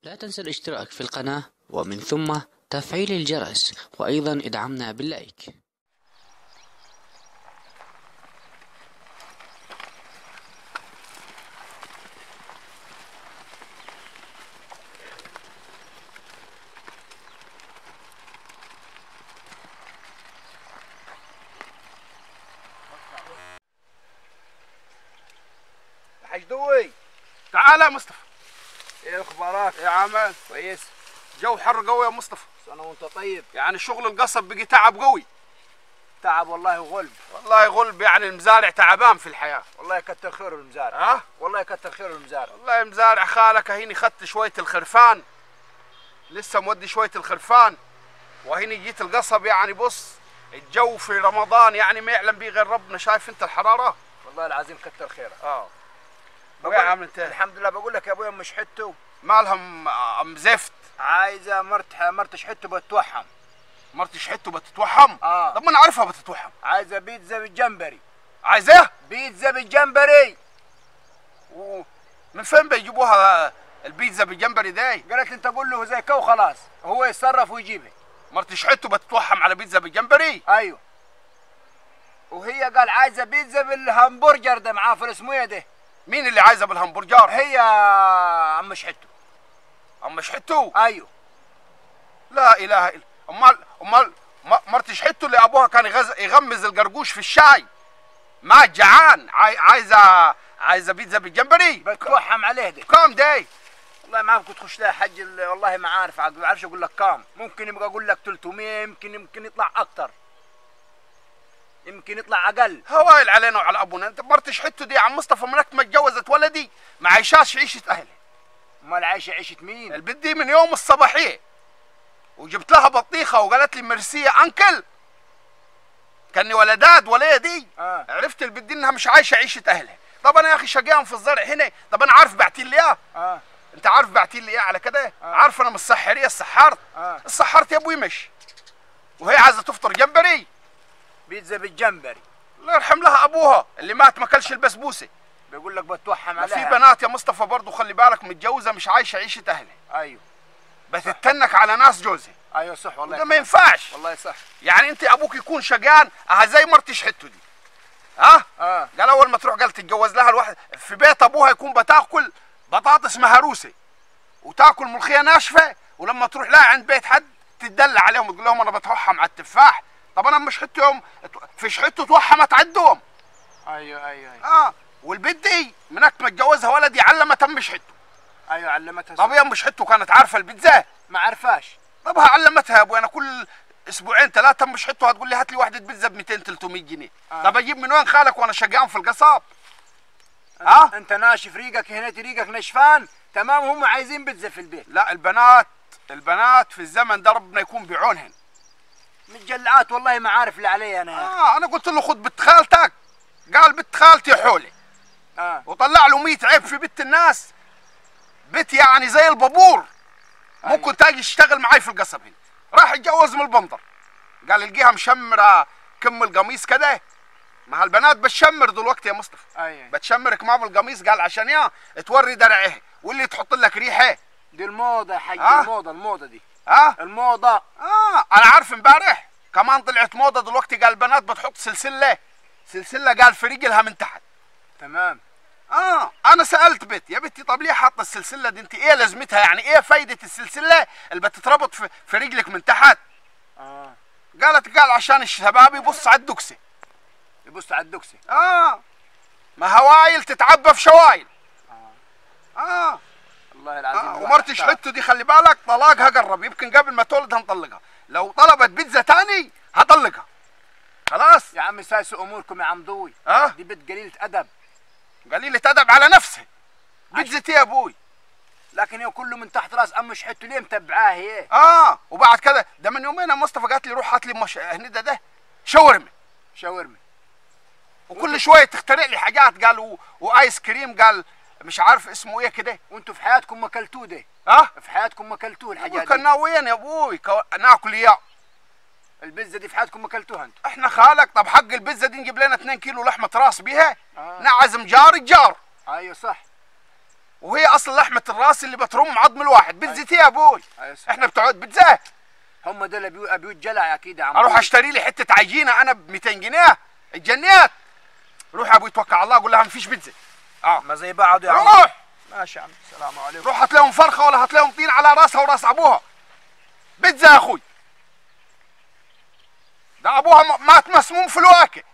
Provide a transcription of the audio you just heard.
لا تنسى الاشتراك في القناة ومن ثم تفعيل الجرس وأيضا ادعمنا باللايك حاج دوي تعال يا مصطفى ايه اخبارك يا عمال كويس جو حر قوي يا مصطفى سنه وانت طيب يعني شغل القصب بقي تعب قوي تعب والله وغلب والله غلب يعني المزارع تعبان في الحياة والله يكتر خيره المزارع ها والله يكتر خيره المزارع والله مزارع خالك هيني خدت شوية الخرفان لسه مودي شوية الخرفان وهيني جيت القصب يعني بص الجو في رمضان يعني ما يعلم به غير ربنا شايف انت الحرارة والله العظيم كتر خيره اه بقول- ويا عم انت الحمد لله بقول لك يا ابويا ام شحته مالهم ام زفت عايزه مرت مرت شحته بتوحم مرتي شحته بتتوحم آه. طب ما انا عارفها بتتوحم عايزه بيتزا بالجمبري عايزاه بيتزا بالجمبري و- من فين بيجيبوها البيتزا بالجمبري داي قالت لي انت قول له زي كو خلاص هو يتصرف ويجيبها مرتي شحته بتتوحم على بيتزا بالجمبري ايوه وهي قال عايزه بيتزا بالهمبرجر ده معاه في اسمه ده مين اللي عايزه بالهمبرجر هي ام شحته اما شحته ايوه لا اله الا امال امال م- مرتي شحته اللي ابوها كان يغز... يغمز القرقوش في الشاي ما جعان عاي... عايزه عايزه بيتزا بالجمبري بتوحم عليه ده كام داي والله ما كنت تخش لها حج ال- والله ما عارف ما بعرفش اقول لك كام ممكن يبقى اقول لك 300 يمكن يمكن يطلع اكتر يمكن يطلع اقل هوايل علينا وعلى ابونا انت مرتي شحته دي يا عم مصطفى منك ما اتجوزت ولدي ما عايشاش عيشه اهلها امال عايشه عيشه مين البنت دي من يوم الصباحيه وجبت لها بطيخه وقالت لي ميرسي يا انكل كاني ولداد ولا دي آه. عرفت البنت دي انها مش عايشه عيشه اهلها طب انا يا اخي شقيان في الزرع هنا طب انا عارف بعتين لي اياه اه انت عارف بعتين لي اياه على كده آه. عارف انا من السحريه السحرت آه. السحرت يا ابوي مش وهي عايزه تفطر جمبري بيتزا بالجمبري الله يرحم لها ابوها اللي مات ما كلش البسبوسه بيقول لك بتوحم ما في عليها بنات يا مصطفى برضه خلي بالك متجوزه مش عايشه عيشه اهلها ايوه بتتنك على ناس جوزها ايوه صح ده والله ما ينفعش والله صح يعني انت ابوك يكون شقيان اه زي مرتي شحته دي ها اه قال اول ما تروح قال تتجوز لها الواحد في بيت ابوها يكون بتاكل بطاطس مهروسه وتاكل ملوخيه ناشفه ولما تروح لها عند بيت حد تدلع عليهم وتقول لهم انا بتوحم على التفاح طب انا مش شحتهم في شحته توحمت عندهم ايوه ايوه ايوه, اه والبنت دي منك متجوزها ولدي علمت ام شحته أيوة علمتها طب صح. يا ام شحته كانت عارفه البيتزا ما عرفاش طب ها علمتها يا ابوي انا كل اسبوعين ثلاثه مش حته هتقول لي هات لي واحده بيتزا ب 200 300 جنيه آه. طب اجيب من وين خالك وانا شقيان في القصاب انت, ها؟ انت ناشف ريقك هنا ريقك نشفان تمام هم عايزين بيتزا في البيت لا البنات البنات في الزمن ده ربنا يكون بعونهن متجلعات والله ما عارف اللي علي انا يا أخي. اه انا قلت له خد بنت خالتك قال بنت خالتي حولي اه وطلع له 100 عيب في بنت الناس بنت يعني زي البابور ممكن تاجي تشتغل معاي في القصب هنا راح يتجوز من البندر قال القيها مشمره كم القميص كده ما هالبنات بتشمر دلوقتي يا مصطفى ايوه بتشمر كمام القميص قال عشان يا توري درعه واللي تحط لك ريحه دي الموضه يا حاج آه. الموضه الموضه دي ها الموضه اه انا عارف امبارح كمان طلعت موضه دلوقتي قال البنات بتحط سلسله سلسله قال في رجلها من تحت تمام اه انا سالت بنت يا بنتي طب ليه حاطه السلسله دي انت ايه لازمتها يعني ايه فايده السلسله اللي بتتربط في, في رجلك من تحت اه قالت قال عشان الشباب يبص على الدكسه يبص على الدكسي اه ما هوايل تتعبى في شوايل اه, والله العظيم آه. الواحد ومرتي احتار. شحته دي خلي بالك طلاقها قرب يمكن قبل ما تولد هنطلقها لو طلبت بيتزا تاني هطلقها خلاص يا عم ساسوا اموركم يا عم ضوي اه دي بنت قليله ادب قليلة أدب على نفسها بيتزتي يا أبوي لكن هي كله من تحت راس ام شحته ليه متبعاه هي آه وبعد كده ده من يومين يا مصطفى قالت لي روح هات لي مش... هنيدا ده شاورما شاورما وكل شوية تخترع لي حاجات قال و... وآيس كريم قال مش عارف اسمه إيه كده وانتوا في حياتكم ما كلتوه ده ها في حياتكم ما كلتوه الحاجات كنا دي ناويين يا أبوي كو... ناكل إياه البيتزا دي في حياتكم ما كلتوها انتوا إحنا خالك طب حق البيتزا دي نجيب لنا 2 كيلو لحمة راس بيها آه. نعزم جار الجار ايوه صح وهي اصل لحمه الراس اللي بترم عظم الواحد بتزيت يا ابوي أيوة. احنا بتقعد بتزاه هم دول بيو- بيوت جلع اكيد يا عم اروح اشتري لي حته عجينه انا ب 200 جنيه الجنيات روح يا ابوي توكل على الله قول لها مفيش بيتزا اه ما زي بعض يا عم روح ماشي يا عم السلام عليكم روح هتلاقيهم فرخه ولا هتلاقيهم طين على راسها وراس ابوها بيتزا يا اخوي ده ابوها م- مات مسموم في الواكه